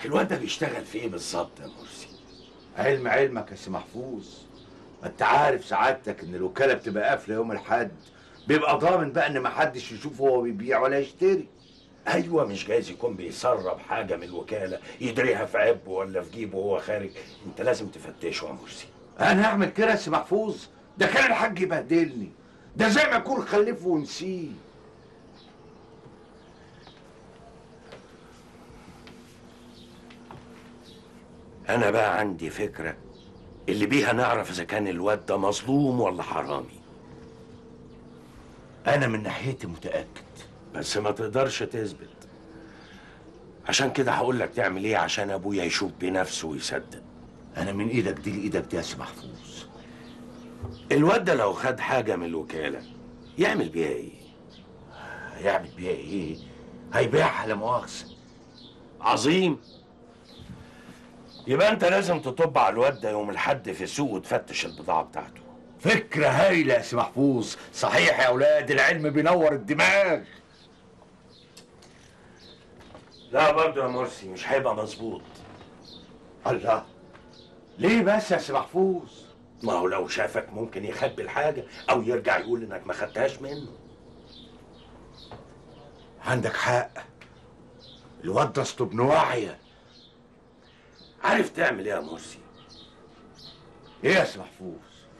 الواد ده بيشتغل في ايه بالظبط يا مرسي علم علمك يا سي محفوظ ما انت عارف سعادتك ان الوكاله بتبقى قافله يوم الاحد بيبقى ضامن بقى ان محدش يشوفه هو بيبيع ولا يشتري ايوه مش جايز يكون بيسرب حاجه من الوكاله يدريها في عبه ولا في جيبه وهو خارج انت لازم تفتشه يا مرسي انا هعمل كده يا سي محفوظ ده كان الحاج يبهدلني ده زي ما يكون خلفه ونسيه انا بقى عندي فكره اللي بيها نعرف اذا كان الواد ده مظلوم ولا حرامي انا من ناحيتي متاكد بس ما تقدرش تثبت عشان كده هقول لك تعمل ايه عشان ابويا يشوف بنفسه ويصدق انا من ايدك دي لايدك دي يا سي محفوظ الواد ده لو خد حاجه من الوكاله يعمل بيها ايه هيعمل بيها ايه هيبيعها لا مؤاخذه عظيم يبقى انت لازم تطب على الواد ده يوم الحد في السوق وتفتش البضاعه بتاعته فكره هايله يا سي محفوظ صحيح يا اولاد العلم بينور الدماغ لا برضه يا مرسي مش هيبقى مظبوط الله ليه بس يا سي محفوظ ما هو لو شافك ممكن يخبي الحاجه او يرجع يقول انك ما خدتهاش منه عندك حق الواد ده اصله ابن واعيه عارف تعمل ايه يا مرسي ايه يا سي محفوظ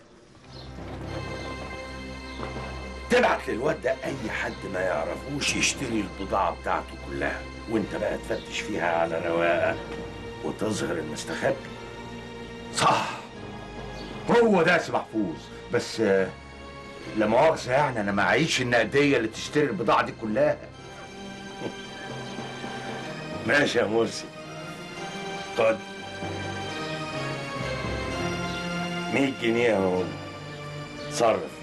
تبعت للواد ده اي حد ما يعرفوش يشتري البضاعه بتاعته كلها وانت بقى تفتش فيها على رواقه وتظهر المستخبي صح هو ده يا سي محفوظ بس آه، لا مؤاخذه يعني انا معيش النقديه اللي تشتري البضاعه دي كلها ماشي يا مرسي خد 100 جنيه اهو صرف